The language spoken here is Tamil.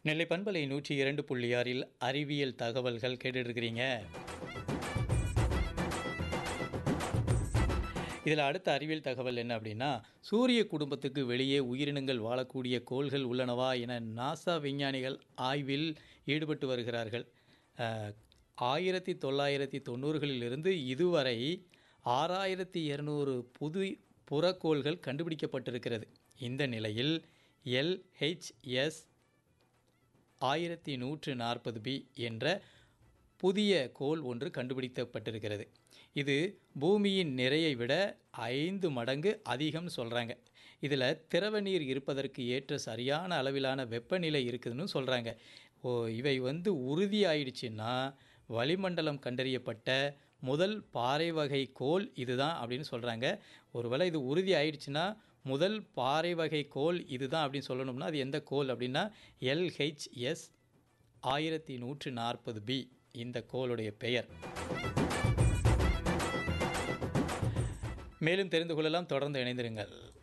நெல்லை பண்பலை நூற்றி இரண்டு புள்ளி ஆறில் அறிவியல் தகவல்கள் கேட்டுட்ருக்கிறீங்க இதில் அடுத்த அறிவியல் தகவல் என்ன அப்படின்னா சூரிய குடும்பத்துக்கு வெளியே உயிரினங்கள் வாழக்கூடிய கோள்கள் உள்ளனவா என நாசா விஞ்ஞானிகள் ஆய்வில் ஈடுபட்டு வருகிறார்கள் அஹ், ஆயிரத்தி தொள்ளாயிரத்தி தொண்ணூறுகளிலிருந்து இதுவரை ஆறாயிரத்தி இரநூறு புது புறக்கோள்கள் கண்டுபிடிக்கப்பட்டிருக்கிறது இந்த நிலையில் எல்ஹெச்எஸ் ஆயிரத்தி நூற்று நாற்பது பி என்ற புதிய கோள் ஒன்று கண்டுபிடிக்கப்பட்டிருக்கிறது இது பூமியின் நிறையை விட ஐந்து மடங்கு அதிகம்னு சொல்கிறாங்க இதில் திரவ நீர் இருப்பதற்கு ஏற்ற சரியான அளவிலான வெப்பநிலை இருக்குதுன்னு சொல்கிறாங்க ஓ இவை வந்து உறுதியாயிடுச்சுன்னா வளிமண்டலம் கண்டறியப்பட்ட முதல் பாறை வகை கோள் இதுதான் அப்படின்னு சொல்கிறாங்க ஒருவேளை இது உறுதி ஆயிடுச்சுன்னா முதல் பாறை வகை கோள் இதுதான் அப்படின்னு சொல்லணும்னா அது எந்த கோள் அப்படின்னா எல்ஹெச்எஸ் ஆயிரத்தி நூற்று நாற்பது பி இந்த கோளுடைய பெயர் மேலும் தெரிந்து கொள்ளலாம் தொடர்ந்து இணைந்திருங்கள்